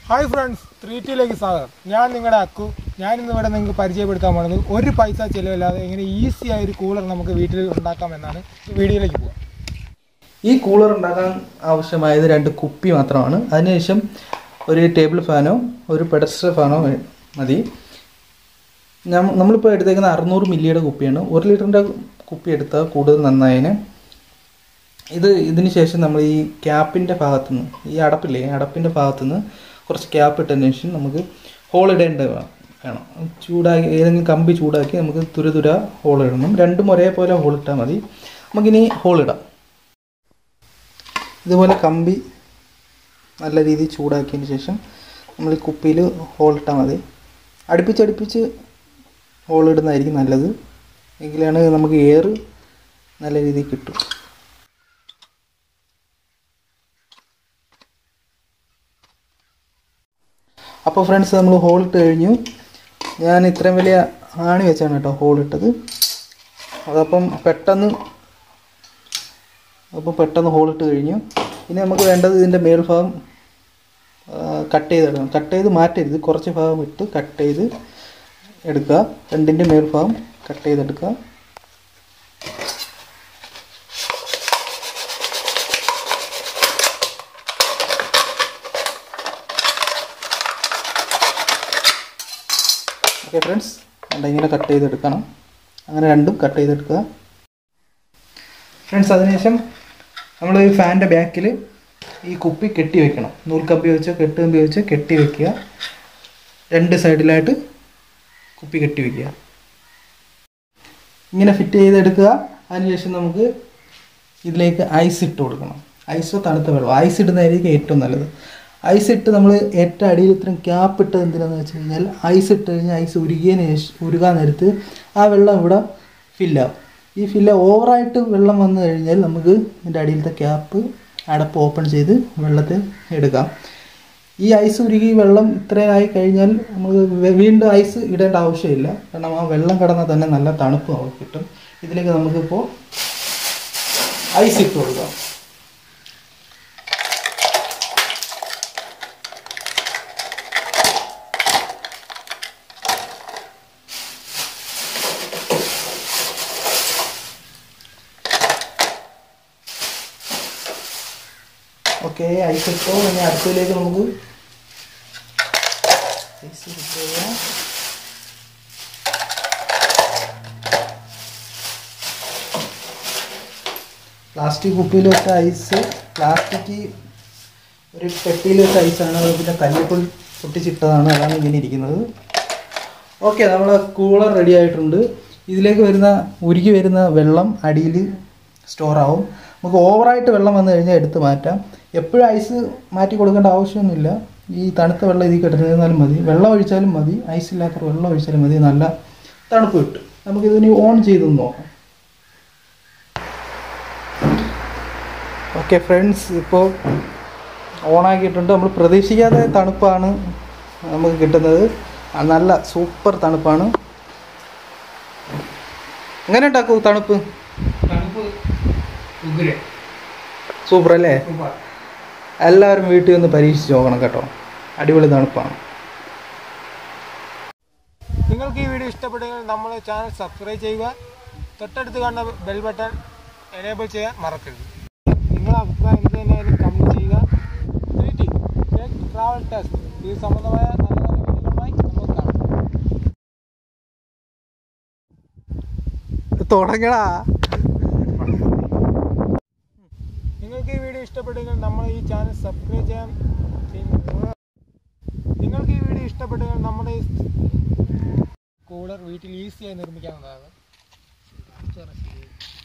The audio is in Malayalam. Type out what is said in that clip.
ഹായ് ഫ്രണ്ട്സ് ത്രീ ടിയിലേക്ക് സ്വാഗതം ഞാൻ നിങ്ങളുടെ അക്കു ഞാൻ ഇന്ന് ഇവിടെ നിങ്ങൾക്ക് പരിചയപ്പെടുത്താൻ പോകുന്നത് ഒരു പൈസ ചിലവില്ലാതെ എങ്ങനെ ഈസി ആയ ഒരു കൂളർ നമുക്ക് വീട്ടിൽ ഉണ്ടാക്കാമെന്നാണ് ഈ വീഡിയോയിലേക്ക് പോകാം ഈ കൂളർ ഉണ്ടാക്കാൻ ആവശ്യമായത് രണ്ട് കുപ്പി മാത്രമാണ് അതിനുശേഷം ഒരു ടേബിൾ ഫാനോ ഒരു പെഡസ്റ്റർ ഫാനോ വേ- മതി ഞം- നമ്മളിപ്പോൾ എടുത്തേക്കുന്ന അറുന്നൂറ് മില്ലിയുടെ കുപ്പിയാണ് ഒരു ലിറ്ററിൻ്റെ കുപ്പി എടുത്താൽ കൂടുതൽ നന്നായതിന് ഇത് ഇതിന് ശേഷം നമ്മൾ ഈ ക്യാപ്പിൻ്റെ ഭാഗത്തുനിന്ന് ഈ അടപ്പില്ലേ അടപ്പിൻ്റെ ഭാഗത്തുനിന്ന് കുറച്ച് ക്യാപ്പ് ഇട്ടതിന് ശേഷം നമുക്ക് ഹോൾ ഇടേണ്ട വേണം വേണം ചൂടാക്കി ഏതെങ്കിലും കമ്പി ചൂടാക്കി നമുക്ക് തുര ഹോൾ ഇടണം രണ്ടും ഒരേപോലെ ഹോൾ ഇട്ടാൽ മതി നമുക്കിനി ഹോൾ ഇടാം ഇതുപോലെ കമ്പി നല്ല രീതിയിൽ ചൂടാക്കിയതിന് ശേഷം നമ്മൾ ഈ കുപ്പിയിൽ ഹോൾ ഇട്ടാൽ മതി അടുപ്പിച്ചടുപ്പിച്ച് ഹോൾ ഇടുന്നതായിരിക്കും നല്ലത് എങ്കിലാണ് നമുക്ക് എയർ നല്ല രീതിയിൽ കിട്ടും അപ്പോൾ ഫ്രണ്ട്സ് നമ്മൾ ഹോൾ ഇട്ട് കഴിഞ്ഞു ഞാൻ ഇത്രയും വലിയ ആണി വെച്ചാണ് കേട്ടോ ഹോൾ ഇട്ടത് അതപ്പം പെട്ടെന്ന് അപ്പോൾ പെട്ടെന്ന് ഹോൾ ഇട്ട് കഴിഞ്ഞു ഇനി നമുക്ക് വേണ്ടത് ഇതിൻ്റെ മേൽഭാഗം കട്ട് ചെയ്തെടുക്കണം കട്ട് ചെയ്ത് മാറ്റരുത് കുറച്ച് ഭാഗം ഇട്ട് കട്ട് ചെയ്ത് എടുക്കുക രണ്ടിൻ്റെ മേൽഭാഗം കട്ട് ചെയ്തെടുക്കുക ഓക്കെ ഫ്രണ്ട്സ് വേണ്ട ഇങ്ങനെ കട്ട് ചെയ്തെടുക്കണം അങ്ങനെ രണ്ടും കട്ട് ചെയ്തെടുക്കുക ഫ്രണ്ട്സ് അതിനുശേഷം നമ്മൾ ഈ ഫാനിൻ്റെ ബാക്കിൽ ഈ കുപ്പി കെട്ടി വെക്കണം നൂൽക്കമ്പി വെച്ചോ കെട്ടുകമ്പി വെച്ചോ കെട്ടി വെക്കുക രണ്ട് സൈഡിലായിട്ട് കുപ്പി കെട്ടി വെക്കുക ഇങ്ങനെ ഫിറ്റ് ചെയ്തെടുക്കുക അതിനുശേഷം നമുക്ക് ഇതിലേക്ക് ഐസ് ഇട്ട് കൊടുക്കണം ഐസോ തണുത്ത വെള്ളം ഐസ് ഇടുന്നതായിരിക്കും ഏറ്റവും നല്ലത് ഐസ് ഇട്ട് നമ്മൾ ഏറ്റവും അടിയിൽ ഇത്രയും ക്യാപ്പ് ഇട്ടത് എന്തിനാന്ന് വെച്ച് കഴിഞ്ഞാൽ ഐസ് ഇട്ട് കഴിഞ്ഞാൽ ഐസ് ഉരുകിയതിന് ശേഷം ഉരുകാൻ നേരത്ത് ആ വെള്ളം ഇവിടെ ഫില്ലാവും ഈ ഫില്ല ഓവറായിട്ട് വെള്ളം വന്നു കഴിഞ്ഞാൽ നമുക്ക് ഇതിൻ്റെ അടിയിലത്തെ ക്യാപ്പ് അടപ്പ് ഓപ്പൺ ചെയ്ത് വെള്ളത്തെ എടുക്കാം ഈ ഐസ് ഉരുകി വെള്ളം ഇത്രയായി കഴിഞ്ഞാൽ നമുക്ക് വെ- വീണ്ടും ഐസ് ഇടേണ്ട ആവശ്യമില്ല കാരണം ആ വെള്ളം കിടന്നാൽ തന്നെ നല്ല തണുപ്പ് നമുക്ക് കിട്ടും ഇതിലേക്ക് നമുക്കിപ്പോൾ ഐസ് ഇട്ട് കൊടുക്കാം ഓക്കെ ഐസ് ഇട്ടോ ഇനി അടുത്തതിലേക്ക് നമുക്ക് ഐസ് ഇട്ടുക പ്ലാസ്റ്റിക് കുപ്പിയിൽ വെച്ച ഐസ് പ്ലാസ്റ്റിക് ഒരു പെട്ടിയിൽ വെച്ച ഐസാണ് അത് പിന്നെ തല്ലിപ്പൊൾ പൊട്ടിച്ചിട്ടതാണ് അതാണ് ഇങ്ങനെ ഇരിക്കുന്നത് ഓക്കെ നമ്മൾ കൂളർ റെഡി ആയിട്ടുണ്ട് ഇതിലേക്ക് വരുന്ന ഉരുകി വരുന്ന വെള്ളം അടിയിൽ സ്റ്റോർ ആവും നമുക്ക് ഓവറായിട്ട് വെള്ളം വന്നു കഴിഞ്ഞാൽ എടുത്ത് മാറ്റാം എപ്പോഴും ഐസ് മാറ്റി കൊടുക്കേണ്ട ആവശ്യമൊന്നുമില്ല ഈ തണുത്ത വെള്ളം ഇതിൽ കിടന്നിരുന്നാലും മതി വെള്ളം ഒഴിച്ചാലും മതി ഐസ് ഇല്ലാത്ത വെള്ളം ഒഴിച്ചാലും മതി നല്ല തണുപ്പ് കിട്ടും നമുക്കിതിനി ഓൺ ചെയ്തൊന്ന് നോക്കാം ഓക്കെ ഫ്രണ്ട്സ് ഇപ്പോൾ ഓണാക്കിയിട്ടുണ്ട് നമ്മൾ പ്രതീക്ഷിക്കാത്ത തണുപ്പാണ് നമുക്ക് കിട്ടുന്നത് ആ, നല്ല സൂപ്പർ തണുപ്പാണ് എങ്ങനെ ഉണ്ടാക്കും തണുപ്പ് തണുപ്പ് ഉഗ്ര സൂപ്പർ അല്ലേ എല്ലാവരും വീട്ടിൽ ഒന്ന് പരീക്ഷിച്ച് നോക്കണം കേട്ടോ അടിപൊളി തണുപ്പാണ് നിങ്ങൾക്ക് ഈ വീഡിയോ ഇഷ്ടപ്പെട്ടെങ്കിൽ നമ്മുടെ ചാനൽ സബ്സ്ക്രൈബ് ചെയ്യുക തൊട്ടടുത്ത് കാണുന്ന ബെൽ ബട്ടൺ എനേബിൾ ചെയ്യാൻ മറക്കരുത് നിങ്ങളുടെ അഭിപ്രായം എന്ത് തന്നെയായാലും കമൻറ്റ് ചെയ്യുക ത്രീ ടി ട്രാവൽ ടെസ്റ്റ് ഇത് സംബന്ധമായ നല്ല നല്ല വീഡിയോകളുമായി നമുക്ക് കാണാം തുടങ്ങടാ നിങ്ങൾക്ക് ഈ വീഡിയോ ഇഷ്ടപ്പെട്ടെങ്കിൽ നമ്മൾ ഈ ചാനൽ സബ്സ്ക്രൈബ് ചെയ്യാൻ ചെയ്യ- നിങ്ങൾക്ക് ഈ വീഡിയോ ഇഷ്ടപ്പെട്ടെങ്കിൽ നമ്മുടെ ഈ കൂളർ വീട്ടിൽ ഈസിയായി നിർമ്മിക്കാവുന്നതാണ്